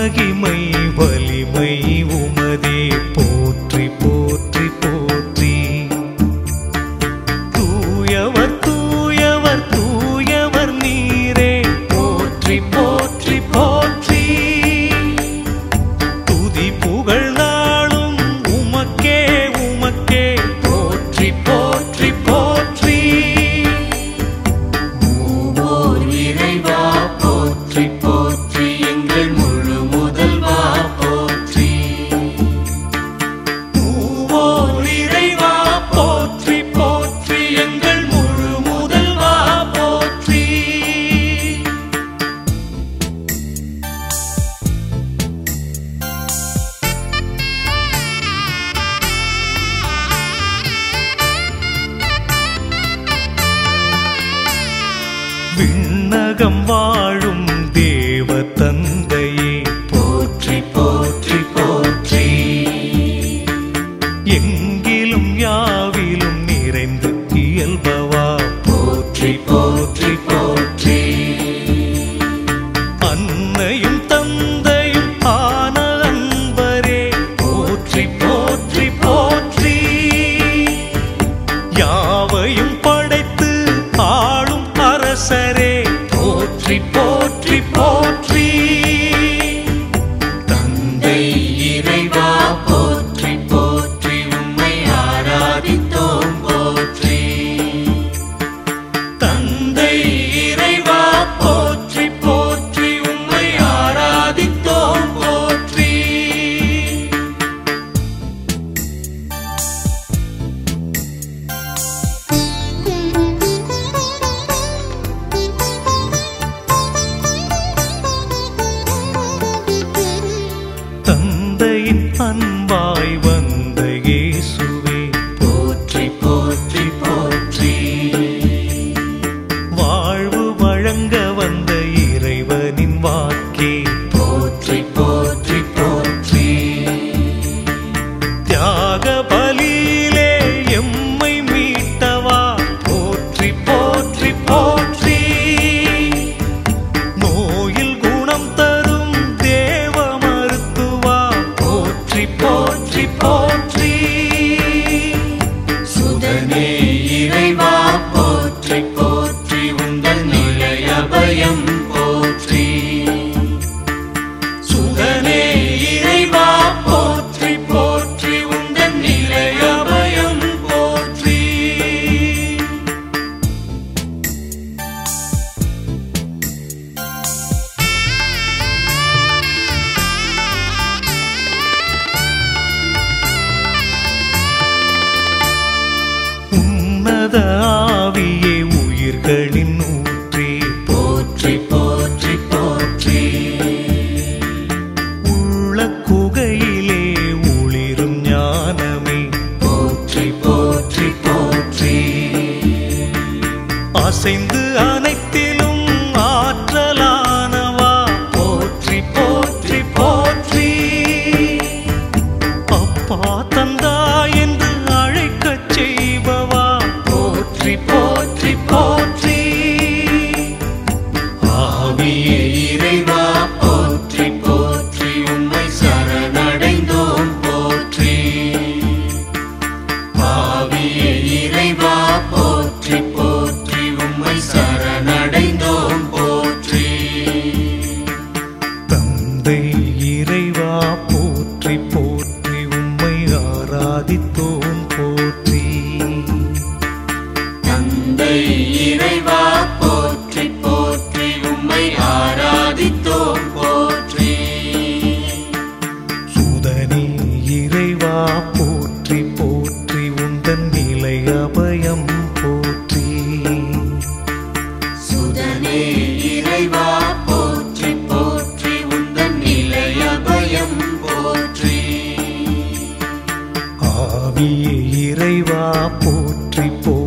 மகிமை வலிமை உமதே போற்றி போற்றி போற்றி தூயவர் தூயவர் தூயவர் நீரே போற்றி போற்றி போற்றி துதி புகழ் நாளும் உமக்கே உமக்கே போற்றி போற்றி போற்றி மூவோர் இறைவா போற்றி போற்றி எங்கள் முழு முதல்வா போற்றி மூவோர் இறைவா போற்றி போற்றி எங்கள் முழு முதல்வா போற்றி விண்ணகம் வாழும் தேவ தந்தையே போற்றி போற்றி போற்றி எங்கிலும் யாவிலும் நிறைந்து இயல்பவா போற்றி போற்றி போற்றி அன்னையும் தந்தையும் ஆன அன்பரே போற்றி போற்றி போற்றி யாவையும் படைத்து ஆளும் அரசரே போற்றி போற்றி போற்றி தந்தை இறைவா போற்றி போற்றி உம்மை ஆராதித்தோம் போற்றி தந்தை இறைவா போற்றி போற்றி உம்மை ஆராதித்தோம் போற்றி தந்தையின் அன்பாய் வந்த இயேசுவே போற்றி போற்றி போற்றி வாழ்வு வழங்க வந்த இறைவனின் வாக்கே போற்றி போற்றி போற்றி தியாக பலியிலே எம்மை மீட்டவா போற்றி போற்றி போற்றி நோயில் குணம் தரும் தேவ மருத்துவா போற்றி போற்றி போற்றி சுதனே இறைவா போற்றி போற்றி உங்கள் நிலைய பயம் போற்றி சுதனே இறைவா போற்றி போற்றி உந்தன் நிலைய பயம் போற்றி உன்னத ஆவியே உயிர்களின் ஊற்றே போற்றி போற்றி போற்றி உள்ள குகையிலே ஒளிரும் ஞானமே போற்றி போற்றி போற்றி அசைந்து அனைத்திலும் ஆற்றலானவா போற்றி போற்றி போற்றி அப்பா தந்தா என்று அழைக்கச் செய்பவா போற்றி போற்றி போற்றி ஆவியே இறைவா போற்றி போற்றி உம்மை சரணடைந்தோம் போற்றி ஆவியே இறைவா போற்றி போற்றி உம்மை சரணடைந்தோம் போற்றி தந்தை இறைவா போற்றி போற்றி உம்மை ஆராதித்தோம் போற்றி தந்தை இறைவா போற்றி போற்றி உம்மை ஆராதித்தோம் போற்றி சுதனே இறைவா போற்றி போற்றி உந்தன் நிலை அபயம் போற்றி சுதனே இறைவா போற்றி போற்றி உந்தன் நிலைய பயம் போற்றி ஆவியே இறைவா போற்றி போற்றி